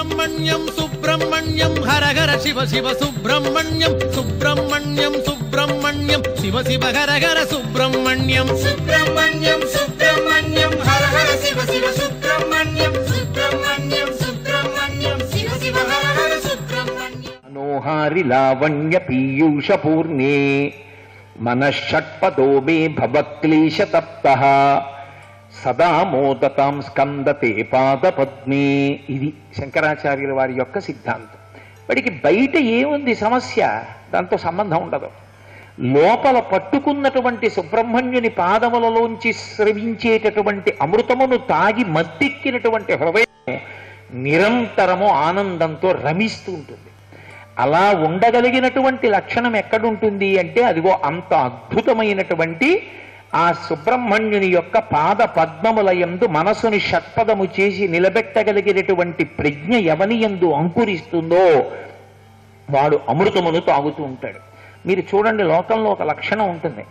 సుబ్రహ్మణ్యం సుబ్రహ్మణ్యం హర హర శివ శివ సుబ్రహ్మణ్యం సుబ్రహ్మణ్యం సుబ్రహ్మణ్యం శివ శివ హర హర సుబ్రహ్మణ్యం సుబ్రహ్మణ్యం సుబ్రహ్మణ్యం హర హర శివ శివ సుబ్రహ్మణ్యం సుబ్రహ్మణ్యం సుబ్రహ్మణ్యం శివ శివ హర హర సుబ్రహ్మణ్యం మనోహారి లావణ్య పీయూష పూర్ణే మనషట్పదో మే భవక్లేశతప్త సదా మోదతాం స్కందతే పాద పద్మే ఇది శంకరాచార్యుల వారి యొక్క సిద్ధాంతం వాడికి బయట ఏముంది సమస్య దాంతో సంబంధం ఉండదు లోపల పట్టుకున్నటువంటి సుబ్రహ్మణ్యుని పాదములలోంచి స్రవించేటటువంటి అమృతమును తాగి మత్తెక్కినటువంటి హృదయం నిరంతరము ఆనందంతో రమిస్తూ ఉంటుంది అలా ఉండగలిగినటువంటి లక్షణం ఎక్కడుంటుంది అంటే అదిగో అంత అద్భుతమైనటువంటి ఆ సుబ్రహ్మణ్యుని యొక్క పాద పద్మముల యందు మనసుని షట్పదము చేసి నిలబెట్టగలిగినటువంటి ప్రజ్ఞ ఎవని యందు అంకురిస్తుందో వాడు అమృతమును తాగుతూ ఉంటాడు మీరు చూడండి లోకంలో ఒక లక్షణం ఉంటుంది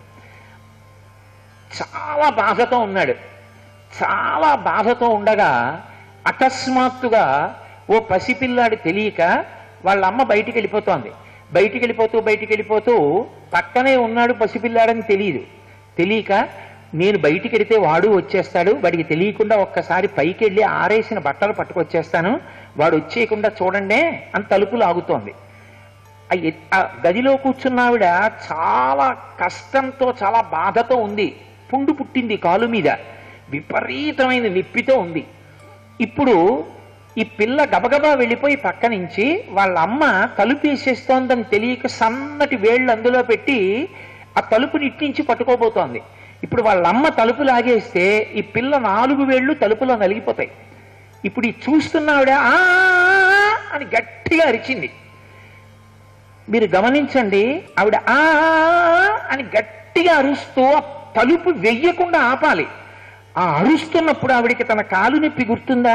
చాలా బాధతో ఉన్నాడు చాలా బాధతో ఉండగా అకస్మాత్తుగా ఓ పసిపిల్లాడు తెలియక వాళ్ళ అమ్మ బయటికి వెళ్ళిపోతోంది బయటికి వెళ్ళిపోతూ బయటికి వెళ్ళిపోతూ పక్కనే ఉన్నాడు పసిపిల్లాడని తెలియదు తెలియక నేను బయటికి వెడితే వాడు వచ్చేస్తాడు వాడికి తెలియకుండా ఒక్కసారి పైకి వెళ్ళి ఆరేసిన బట్టలు పట్టుకొచ్చేస్తాను వాడు వచ్చేయకుండా చూడండి అని తలుపు లాగుతోంది ఆ ఎ- ఆ గదిలో కూర్చున్న ఆవిడ చాలా కష్టంతో చాలా బాధతో ఉంది పుండు పుట్టింది కాలు మీద విపరీతమైన నొప్పితో ఉంది ఇప్పుడు ఈ పిల్ల గబగబా వెళ్ళిపోయి పక్క నుంచి వాళ్ళ అమ్మ తలుపు వేసేస్తోందని తెలియక సన్నటి వేళ్ళు అందులో పెట్టి ఆ తలుపుని ఇట్టించి పట్టుకోబోతోంది ఇప్పుడు వాళ్ళ అమ్మ తలుపు లాగేస్తే ఈ పిల్ల నాలుగు వేళ్ళు తలుపులో నలిగిపోతాయి ఇప్పుడు ఈ చూస్తున్న ఆవిడ "ఆ" అని గట్టిగా అరిచింది మీరు గమనించండి ఆవిడ ఆ అని గట్టిగా అరుస్తూ ఆ తలుపు వెయ్యకుండా ఆపాలి ఆ అరుస్తున్నప్పుడు ఆవిడికి తన కాలు నొప్పి గుర్తుందా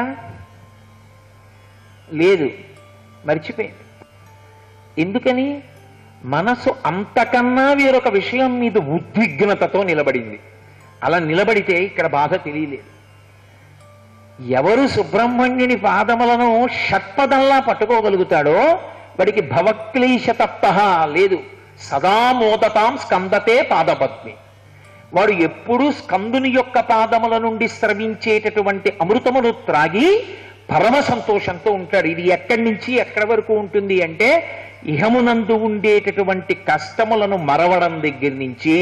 లేదు మర్చిపోయింది ఎందుకని మనసు అంతకన్నా వేరొక విషయం మీద ఉద్విగ్నతతో నిలబడింది అలా నిలబడితే ఇక్కడ బాధ తెలియలేదు ఎవరు సుబ్రహ్మణ్యుని పాదములను షట్పదంలా పట్టుకోగలుగుతాడో వాడికి భవక్లేశ తప్త లేదు సదా మోదతాం స్కందతే పాదపద్మి వాడు ఎప్పుడూ స్కందుని యొక్క పాదముల నుండి స్రవించేటటువంటి అమృతమును త్రాగి పరమ సంతోషంతో ఉంటాడు ఇది ఎక్కడి నుంచి ఎక్కడి వరకు ఉంటుంది అంటే ఇహమునందు ఉండేటటువంటి కష్టములను మరవడం దగ్గర నుంచి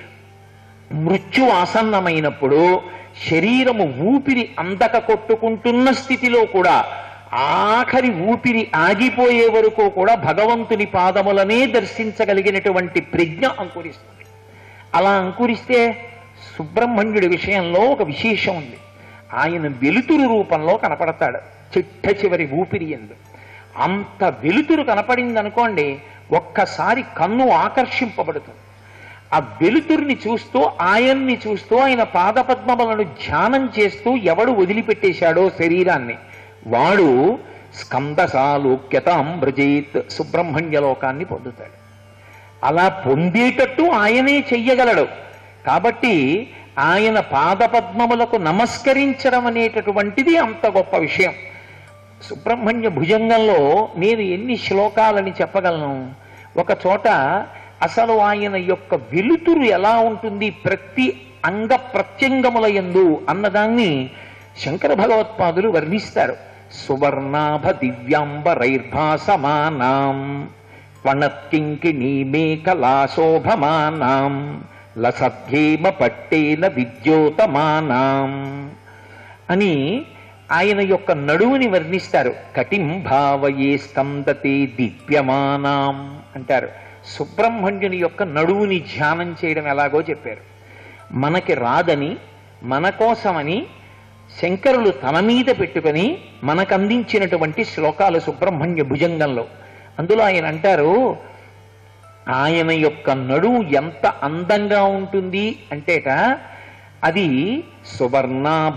మృత్యు ఆసన్నమైనప్పుడు శరీరము ఊపిరి అందక కొట్టుకుంటున్న స్థితిలో కూడా ఆఖరి ఊపిరి ఆగిపోయే వరకు కూడా భగవంతుని పాదములనే దర్శించగలిగినటువంటి ప్రజ్ఞ అంకురిస్తుంది అలా అంకురిస్తే సుబ్రహ్మణ్యుడి విషయంలో ఒక విశేషం ఉంది ఆయన వెలుతురు రూపంలో కనపడతాడు చిట్ట చివరి ఊపిరి ఎందు అంత వెలుతురు కనపడింది అనుకోండి ఒక్కసారి కన్ను ఆకర్షింపబడుతుంది ఆ వెలుతురిని చూస్తూ ఆయన్ని చూస్తూ ఆయన పాదపద్మములను ధ్యానం చేస్తూ ఎవడు వదిలిపెట్టేశాడో శరీరాన్ని వాడు స్కందసాలోక్యతాం బ్రజేత్ సుబ్రహ్మణ్య లోకాన్ని పొందుతాడు అలా పొందేటట్టు ఆయనే చెయ్యగలడు కాబట్టి ఆయన పాదపద్మములకు నమస్కరించడం అనేటటువంటిది అంత గొప్ప విషయం సుబ్రహ్మణ్య భుజంగంలో నేను ఎన్ని శ్లోకాలని చెప్పగలను ఒక చోట అసలు ఆయన యొక్క వెలుతురు ఎలా ఉంటుంది ప్రతి అంగ ప్రత్యంగముల యందు అన్నదాన్ని శంకర భగవత్పాదులు వర్ణిస్తారు సువర్ణాభ దివ్యాంబరైర్భాసమానాం వణత్కింకిణీ మేకలాశోభమానాం లసధ్యేమ పట్టేన విద్యోతమానాం అని ఆయన యొక్క నడువుని వర్ణిస్తారు కటిం భావయే స్కందతే దివ్యమానాం అంటారు సుబ్రహ్మణ్యుని యొక్క నడువుని ధ్యానం చేయడం ఎలాగో చెప్పారు మనకి రాదని మన కోసమని శంకరులు తన మీద పెట్టుకొని మనకు అందించినటువంటి శ్లోకాలు సుబ్రహ్మణ్య భుజంగంలో అందులో ఆయన అంటారు ఆయన యొక్క నడువు ఎంత అందంగా ఉంటుంది అంటేట అది సువర్ణాభ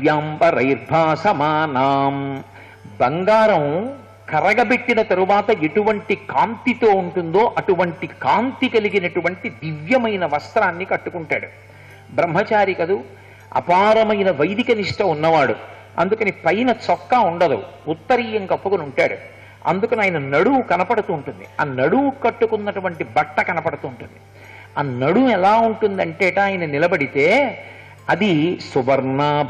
దివ్యాంబరైర్భాసమానాం బంగారం కరగబెట్టిన తరువాత ఎటువంటి కాంతితో ఉంటుందో అటువంటి కాంతి కలిగినటువంటి దివ్యమైన వస్త్రాన్ని కట్టుకుంటాడు బ్రహ్మచారి కదూ అపారమైన వైదిక నిష్ట ఉన్నవాడు అందుకని పైన చొక్కా ఉండదు ఉత్తరీయం కప్పుకొని ఉంటాడు అందుకని ఆయన నడువు కనపడుతూ ఉంటుంది ఆ నడువు కట్టుకున్నటువంటి బట్ట కనపడుతూ ఉంటుంది ఆ నడుము ఎలా ఉంటుందంటేట ఆయన నిలబడితే అది సువర్ణాభ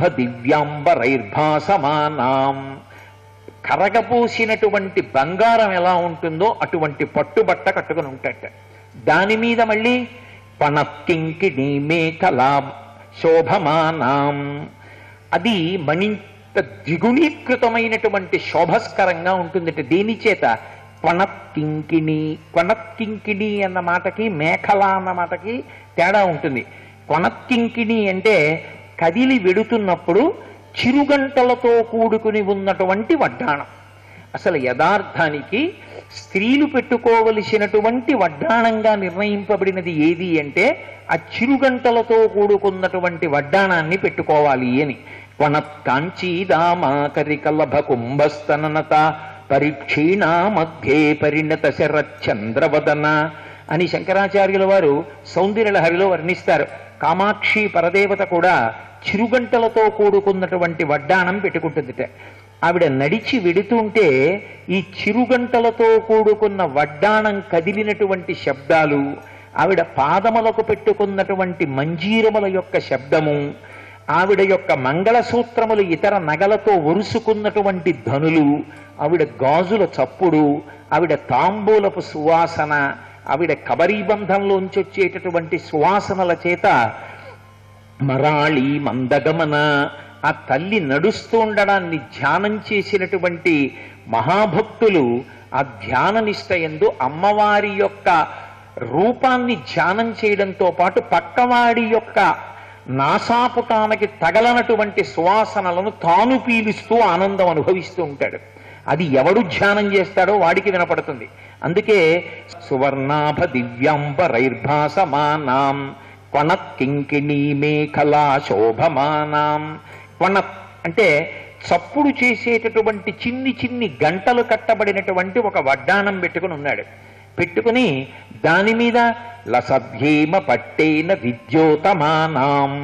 దివ్యాంబరైర్భాసమానాం కరగపోసినటువంటి బంగారం ఎలా ఉంటుందో అటువంటి పట్టుబట్ట కట్టుకుని ఉంటాట దాని మీద మళ్ళీ పణక్కింకిణి మేకలా శోభమానాం అది మణింత ద్విగుణీకృతమైనటువంటి శోభస్కరంగా ఉంటుందట దేని చేత కొణక్కింకిణి కొణక్కింకిణి అన్న మాటకి మేఖల అన్న మాటకి తేడా ఉంటుంది కొణక్కింకిణి అంటే కదిలి వెడుతున్నప్పుడు చిరుగంటలతో కూడుకుని ఉన్నటువంటి వడ్డాణం అసలు యథార్థానికి స్త్రీలు పెట్టుకోవలసినటువంటి వడ్డాణంగా నిర్ణయింపబడినది ఏది అంటే ఆ చిరుగంటలతో కూడుకున్నటువంటి వడ్డాణాన్ని పెట్టుకోవాలి అని వనత్కాంచీదామాకరికలభ కుంభస్తననత పరిక్షీణ మధ్యే పరిణత శరచంద్రవదన అని శంకరాచార్యుల వారు సౌందర్యలహరిలో వర్ణిస్తారు కామాక్షి పరదేవత కూడా చిరుగంటలతో కూడుకున్నటువంటి వడ్డాణం పెట్టుకుంటుందిట ఆవిడ నడిచి వెడుతుంటే ఈ చిరుగంటలతో కూడుకున్న వడ్డాణం కదిలినటువంటి శబ్దాలు ఆవిడ పాదములకు పెట్టుకున్నటువంటి మంజీరముల యొక్క శబ్దము ఆవిడ యొక్క మంగళసూత్రములు ఇతర నగలతో ఒరుసుకున్నటువంటి ధనులు ఆవిడ గాజుల చప్పుడు ఆవిడ తాంబూలపు సువాసన ఆవిడ కబరీబంధంలోంచి వచ్చేటటువంటి సువాసనల చేత మరాళి మందగమన ఆ తల్లి నడుస్తూ ఉండడాన్ని ధ్యానం చేసినటువంటి మహాభక్తులు ఆ ధ్యాన నిష్ట ఎందు అమ్మవారి యొక్క రూపాన్ని ధ్యానం చేయడంతో పాటు పక్కవాడి యొక్క నాసాపుటానికి తగలనటువంటి సువాసనలను తాను పీలుస్తూ ఆనందం అనుభవిస్తూ ఉంటాడు అది ఎవడు ధ్యానం చేస్తాడో వాడికి వినపడుతుంది అందుకే సువర్ణాభ దివ్యాంబరైర్భాసమానాం కొణక్కింకిణీ మేఖలా శోభమానాం కొణ అంటే చప్పుడు చేసేటటువంటి చిన్ని చిన్ని గంటలు కట్టబడినటువంటి ఒక వడ్డాణం పెట్టుకుని ఉన్నాడు పెట్టుకుని దాని మీద లసభ్యేమ పట్టేన విద్యోతమానాం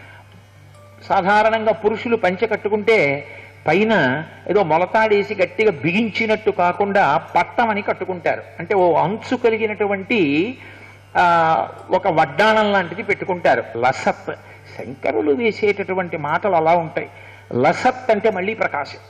సాధారణంగా పురుషులు పంచె కట్టుకుంటే పైన ఏదో మొలతాడేసి గట్టిగా బిగించినట్టు కాకుండా పట్టమని కట్టుకుంటారు అంటే ఓ అంచు కలిగినటువంటి ఆ, ఒక వడ్డాణం లాంటిది పెట్టుకుంటారు లసత్ శంకరులు వేసేటటువంటి మాటలు అలా ఉంటాయి లసత్ అంటే మళ్ళీ ప్రకాశం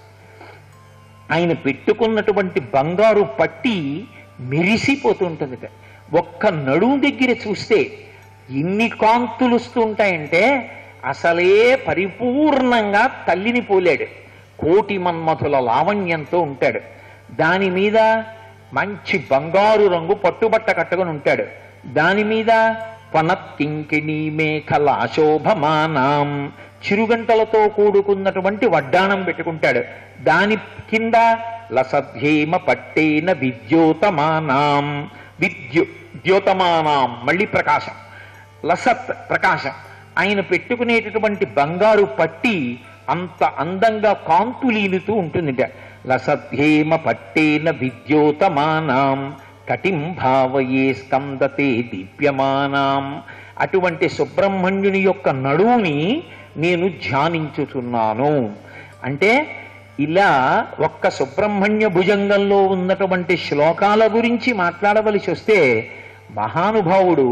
ఆయన పెట్టుకున్నటువంటి బంగారు పట్టి మెరిసిపోతుంటుందిట ఒక్క నడుము దగ్గర చూస్తే ఎన్ని కాంతులు వస్తూ ఉంటాయంటే అసలే పరిపూర్ణంగా తల్లిని పోలాడు కోటి మన్మథుల లావణ్యంతో ఉంటాడు దాని మీద మంచి బంగారు రంగు పట్టుబట్ట కట్టుకొని ఉంటాడు దాని మీద పనత్కింకిణీ మేఖల శోభమానాం చిరుగంటలతో కూడుకున్నటువంటి వడ్డాణం పెట్టుకుంటాడు దాని కింద లసధ్యేమ పట్టేన విద్యోతమానాం విద్యు ద్యోతమానాం మళ్ళీ ప్రకాశం లసత్ ప్రకాశం ఆయన పెట్టుకునేటటువంటి బంగారు పట్టి అంత అందంగా కాంతులీలుతూ ఉంటుందిట లసధ్యేమ పట్టేన విద్యోతమానాం కటిం భావయే స్కందతే దీప్యమానాం అటువంటి సుబ్రహ్మణ్యుని యొక్క నడువుని నేను ధ్యానించుతున్నాను అంటే ఇలా ఒక్క సుబ్రహ్మణ్య భుజంగంలో ఉన్నటువంటి శ్లోకాల గురించి మాట్లాడవలసి వస్తే మహానుభావుడు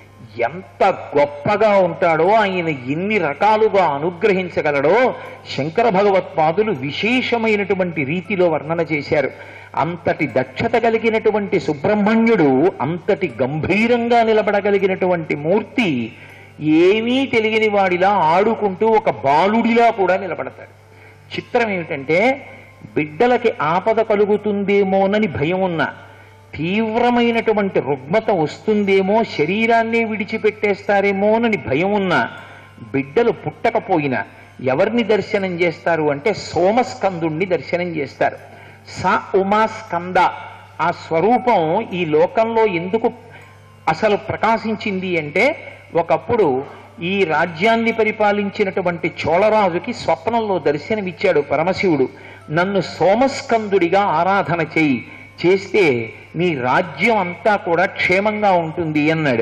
ఎంత గొప్పగా ఉంటాడో ఆయన ఎన్ని రకాలుగా అనుగ్రహించగలడో శంకర భగవత్పాదులు విశేషమైనటువంటి రీతిలో వర్ణన చేశారు అంతటి దక్షత కలిగినటువంటి సుబ్రహ్మణ్యుడు అంతటి గంభీరంగా నిలబడగలిగినటువంటి మూర్తి ఏమీ తెలియని వాడిలా ఆడుకుంటూ ఒక బాలుడిలా కూడా నిలబడతాడు చిత్రం ఏమిటంటే బిడ్డలకి ఆపద కలుగుతుందేమోనని భయం ఉన్నా తీవ్రమైనటువంటి రుగ్మత వస్తుందేమో శరీరాన్నే విడిచిపెట్టేస్తారేమోనని భయం ఉన్నా బిడ్డలు పుట్టకపోయినా ఎవరిని దర్శనం చేస్తారు అంటే సోమస్కందుణ్ణి దర్శనం చేస్తారు స ఉమా స్కంద ఆ స్వరూపం ఈ లోకంలో ఎందుకు అసలు ప్రకాశించింది అంటే ఒకప్పుడు ఈ రాజ్యాన్ని పరిపాలించినటువంటి చోళరాజుకి స్వప్నంలో దర్శనమిచ్చాడు పరమశివుడు నన్ను సోమస్కందుడిగా ఆరాధన చేయి చేస్తే నీ రాజ్యం అంతా కూడా క్షేమంగా ఉంటుంది అన్నాడు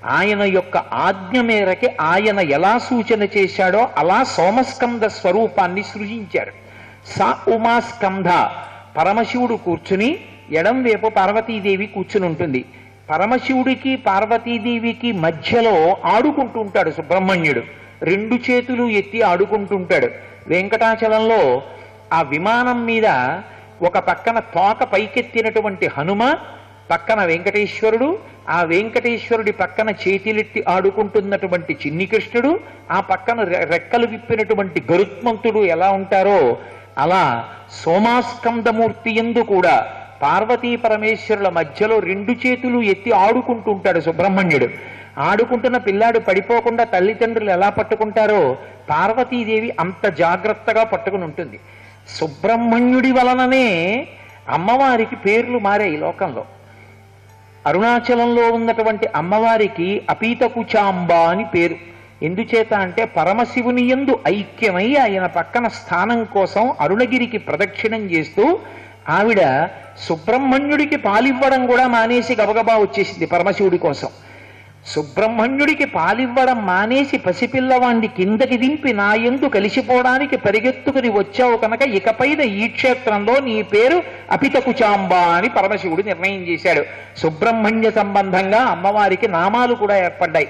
ఆయన యొక్క ఆజ్ఞ మేరకి ఆయన ఎలా సూచన చేశాడో అలా సోమస్కంద స్వరూపాన్ని సృజించాడు సా ఉమాస్కంధ పరమశివుడు కూర్చుని ఎడం వైపు పార్వతీదేవి కూర్చుని ఉంటుంది పరమశివుడికి పార్వతీదేవికి మధ్యలో ఆడుకుంటూ ఉంటాడు సుబ్రహ్మణ్యుడు రెండు చేతులు ఎత్తి ఆడుకుంటుంటాడు వెంకటాచలంలో ఆ విమానం మీద ఒక పక్కన తోక పైకెత్తినటువంటి హనుమ పక్కన వెంకటేశ్వరుడు ఆ వెంకటేశ్వరుడి పక్కన చేతిలెత్తి ఆడుకుంటున్నటువంటి చిన్ని కృష్ణుడు ఆ పక్కన రె- రెక్కలు విప్పినటువంటి గరుత్మంతుడు ఎలా ఉంటారో అలా సోమాస్కందమూర్తి ఎందు కూడా పార్వతీ పరమేశ్వరుల మధ్యలో రెండు చేతులు ఎత్తి ఆడుకుంటూ ఉంటాడు సుబ్రహ్మణ్యుడు ఆడుకుంటున్న పిల్లాడు పడిపోకుండా తల్లిదండ్రులు ఎలా పట్టుకుంటారో పార్వతీదేవి అంత జాగ్రత్తగా పట్టుకుని ఉంటుంది సుబ్రహ్మణ్యుడి వలననే అమ్మవారికి పేర్లు మారాయి ఈ లోకంలో అరుణాచలంలో ఉన్నటువంటి అమ్మవారికి అపీతకుచాంబ అని పేరు ఎందుచేత అంటే పరమశివుని యందు ఐక్యమై ఆయన పక్కన స్థానం కోసం అరుణగిరికి ప్రదక్షిణం చేస్తూ ఆవిడ సుబ్రహ్మణ్యుడికి పాలివ్వడం కూడా మానేసి గబగబా వచ్చేసింది పరమశివుడి కోసం సుబ్రహ్మణ్యుడికి పాలివ్వడం మానేసి పసిపిల్లవాణ్ణి కిందకి దింపి నా ఎందు కలిసిపోవడానికి పరిగెత్తుకుని వచ్చావు కనుక ఇకపైన ఈ క్షేత్రంలో నీ పేరు అపితకుచాంబ అని పరమశివుడు నిర్ణయం చేశాడు సుబ్రహ్మణ్య సంబంధంగా అమ్మవారికి నామాలు కూడా ఏర్పడ్డాయి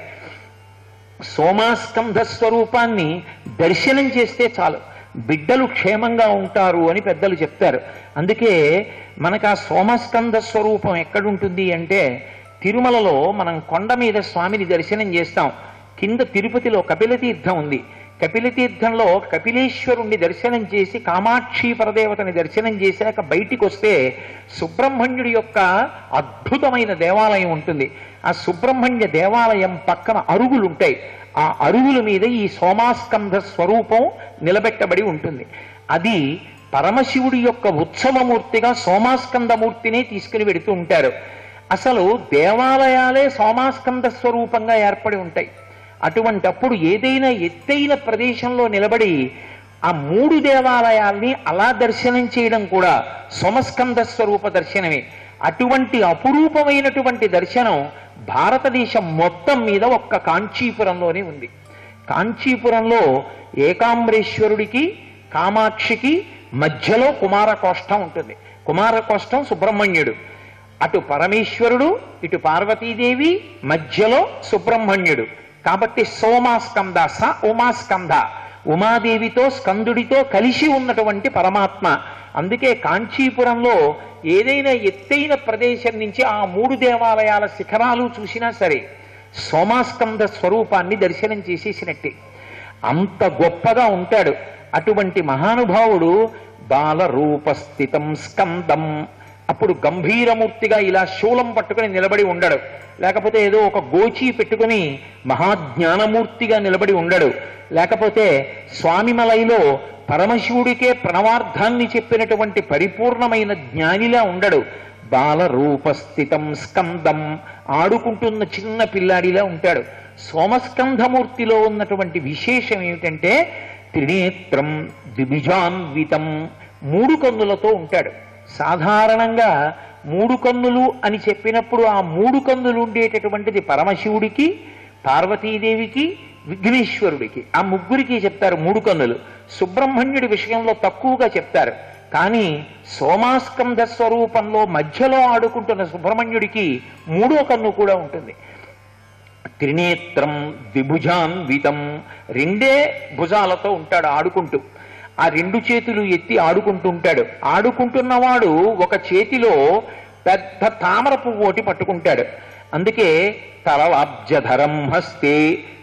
సోమాస్కంధ స్వరూపాన్ని దర్శనం చేస్తే చాలు బిడ్డలు క్షేమంగా ఉంటారు అని పెద్దలు చెప్తారు అందుకే మనకు ఆ సోమస్కంధ స్వరూపం ఎక్కడుంటుంది అంటే తిరుమలలో మనం కొండ మీద స్వామిని దర్శనం చేస్తాం కింద తిరుపతిలో కపిలతీర్థం ఉంది కపిలతీర్థంలో కపిలేశ్వరుణ్ణి దర్శనం చేసి కామాక్షి పరదేవతని దర్శనం చేశాక బయటికి వస్తే సుబ్రహ్మణ్యుడి యొక్క అద్భుతమైన దేవాలయం ఉంటుంది ఆ సుబ్రహ్మణ్య దేవాలయం పక్కన అరుగులు ఉంటాయి ఆ అరుగుల మీద ఈ సోమాస్కంధ స్వరూపం నిలబెట్టబడి ఉంటుంది అది పరమశివుడి యొక్క ఉత్సవమూర్తిగా సోమాస్కందమూర్తినే తీసుకుని వెడుతూ ఉంటారు అసలు దేవాలయాలే సోమాస్కంద స్వరూపంగా ఏర్పడి ఉంటాయి అటువంటప్పుడు ఏదైనా ఎత్తైన ప్రదేశంలో నిలబడి ఆ మూడు దేవాలయాల్ని అలా దర్శనం చేయడం కూడా సోమస్కంద స్వరూప దర్శనమే అటువంటి అపురూపమైనటువంటి దర్శనం భారతదేశం మొత్తం మీద ఒక్క కాంచీపురంలోనే ఉంది కాంచీపురంలో ఏకాంబరేశ్వరుడికి కామాక్షికి మధ్యలో కుమారకోష్టం ఉంటుంది కుమారకోష్టం సుబ్రహ్మణ్యుడు అటు పరమేశ్వరుడు ఇటు పార్వతీదేవి మధ్యలో సుబ్రహ్మణ్యుడు కాబట్టి సోమాస్కంద స ఉమాస్కంద ఉమాదేవితో స్కందుడితో కలిసి ఉన్నటువంటి పరమాత్మ అందుకే కాంచీపురంలో ఏదైనా ఎత్తైన ప్రదేశం నుంచి ఆ మూడు దేవాలయాల శిఖరాలు చూసినా సరే సోమాస్కంద స్వరూపాన్ని దర్శనం చేసేసినట్టే అంత గొప్పగా ఉంటాడు అటువంటి మహానుభావుడు బాలరూపస్థితం స్కందం అప్పుడు గంభీరమూర్తిగా ఇలా శూలం పట్టుకుని నిలబడి ఉండడు లేకపోతే ఏదో ఒక గోచి పెట్టుకుని మహాజ్ఞానమూర్తిగా నిలబడి ఉండడు లేకపోతే స్వామిమలైలో పరమశివుడికే ప్రణవార్థాన్ని చెప్పినటువంటి పరిపూర్ణమైన జ్ఞానిలా ఉండడు బాలరూపస్థితం స్కందం ఆడుకుంటున్న చిన్న పిల్లాడిలా ఉంటాడు సోమస్కంధమూర్తిలో ఉన్నటువంటి విశేషం ఏమిటంటే త్రినేత్రం ద్విభుజాన్వితం మూడు కన్నులతో ఉంటాడు సాధారణంగా మూడు కన్నులు అని చెప్పినప్పుడు ఆ మూడు కన్నులు ఉండేటటువంటిది పరమశివుడికి పార్వతీదేవికి విఘ్నేశ్వరుడికి ఆ ముగ్గురికి చెప్తారు మూడు కన్నులు సుబ్రహ్మణ్యుడి విషయంలో తక్కువగా చెప్తారు కానీ సోమాస్కంధ స్వరూపంలో మధ్యలో ఆడుకుంటున్న సుబ్రహ్మణ్యుడికి మూడో కన్ను కూడా ఉంటుంది త్రినేత్రం ద్విభుజాన్వితం రెండే భుజాలతో ఉంటాడు ఆడుకుంటూ ఆ రెండు చేతులు ఎత్తి ఆడుకుంటూ ఉంటాడు ఆడుకుంటున్నవాడు ఒక చేతిలో పెద్ద తామర పువ్వు ఒకటి పట్టుకుంటాడు అందుకే తలవాబ్జధరం హస్తే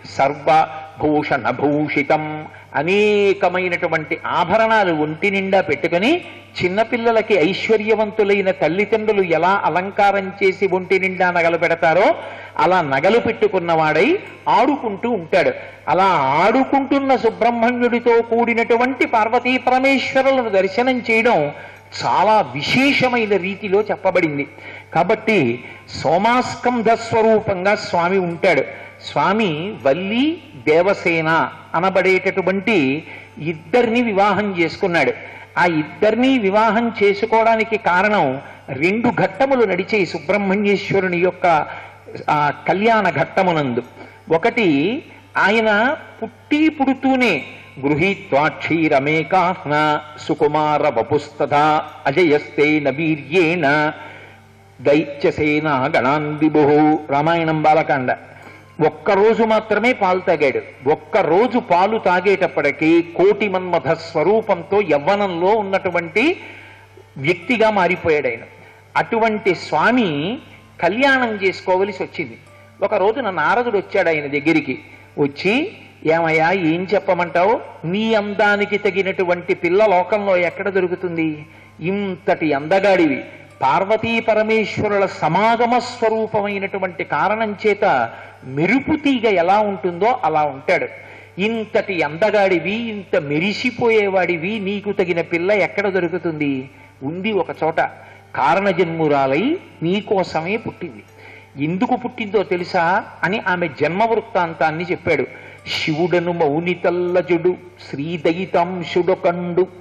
సర్వభూషణ భూషితం అనేకమైనటువంటి ఆభరణాలు ఒంటి నిండా పెట్టుకుని చిన్నపిల్లలకి ఐశ్వర్యవంతులైన తల్లిదండ్రులు ఎలా అలంకారం చేసి ఒంటి నిండా నగలు పెడతారో అలా నగలు పెట్టుకున్నవాడై ఆడుకుంటూ ఉంటాడు అలా ఆడుకుంటున్న సుబ్రహ్మణ్యుడితో కూడినటువంటి పార్వతీ పరమేశ్వరులను దర్శనం చేయడం చాలా విశేషమైన రీతిలో చెప్పబడింది కాబట్టి సోమాస్కంధ స్వరూపంగా స్వామి ఉంటాడు స్వామి వల్లి దేవసేన అనబడేటటువంటి ఇద్దరిని వివాహం చేసుకున్నాడు ఆ ఇద్దరిని వివాహం చేసుకోవడానికి కారణం రెండు ఘట్టములు నడిచే సుబ్రహ్మణ్యేశ్వరుని యొక్క ఆ కళ్యాణ ఘట్టమునందు ఒకటి ఆయన పుట్టి పుడుతూనే గృహీత్వాక్షీరమేకాహ్న సుకుమార వపుస్తథా అజయస్తే నవీర్యేణ దైత్యసేన గణాందిభు రామాయణం బాలకాండ ఒక్కరోజు మాత్రమే పాలు తాగాడు ఒక్కరోజు పాలు తాగేటప్పటికీ కోటి మన్మథ స్వరూపంతో యవ్వనంలో ఉన్నటువంటి వ్యక్తిగా మారిపోయాడు ఆయన అటువంటి స్వామి కళ్యాణం చేసుకోవలసి వచ్చింది ఒక రోజున నారదుడు వచ్చాడు ఆయన దగ్గరికి వచ్చి ఏమయ్యా ఏం చెప్పమంటావు నీ అందానికి తగినటువంటి పిల్ల లోకంలో ఎక్కడ దొరుకుతుంది ఇంతటి అందగాడివి పార్వతీ పరమేశ్వరుల సమాగమ స్వరూపమైనటువంటి కారణం చేత మెరుపు తీగ ఎలా ఉంటుందో అలా ఉంటాడు ఇంతటి అందగాడివి ఇంత మెరిసిపోయేవాడివి నీకు తగిన పిల్ల ఎక్కడ దొరుకుతుంది ఉంది ఒక చోట కారణజన్మురాలై నీకోసమే పుట్టింది ఎందుకు పుట్టిందో తెలుసా అని ఆమె జన్మ వృత్తాంతాన్ని చెప్పాడు శివుడను మౌనితల్లజుడు శ్రీదయితాంశుడొకండు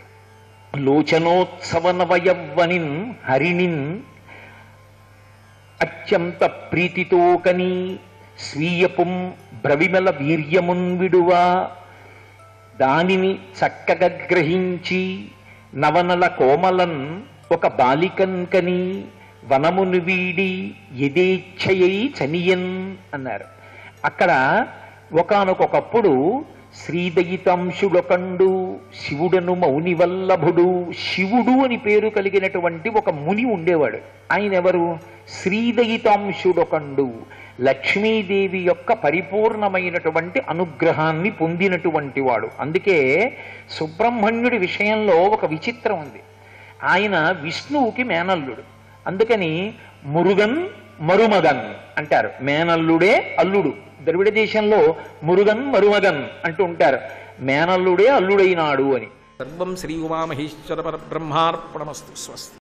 లోచనోత్సవనవయవ్వనిన్ హరిణిన్ అత్యంత ప్రీతితో కని స్వీయపుం బ్రవిమల వీర్యమున్ విడువా దానిని చక్కగా గ్రహించి నవనల కోమలన్ ఒక బాలికన్ కని వనమును వీడి యథేచ్ఛయై చనియన్ అన్నారు అక్కడ ఒకానొకప్పుడు శ్రీదయితాంశుడొకండు శివుడను మౌని వల్లభుడు శివుడు అని పేరు కలిగినటువంటి ఒక ముని ఉండేవాడు ఆయన ఎవరు శ్రీదయితాంశుడొకండు లక్ష్మీదేవి యొక్క పరిపూర్ణమైనటువంటి అనుగ్రహాన్ని పొందినటువంటి వాడు అందుకే సుబ్రహ్మణ్యుడి విషయంలో ఒక విచిత్రం ఉంది ఆయన విష్ణువుకి మేనల్లుడు అందుకని మురుగన్ మరుమగన్ అంటారు మేనల్లుడే అల్లుడు ద్రవిడ దేశంలో మురుగన్ మరుమగన్ అంటూ ఉంటారు మేనల్లుడే అల్లుడైనాడు అని సర్వం శ్రీ ఉమామహేశ్వర పరబ్రహ్మార్పణమస్తు స్వస్తి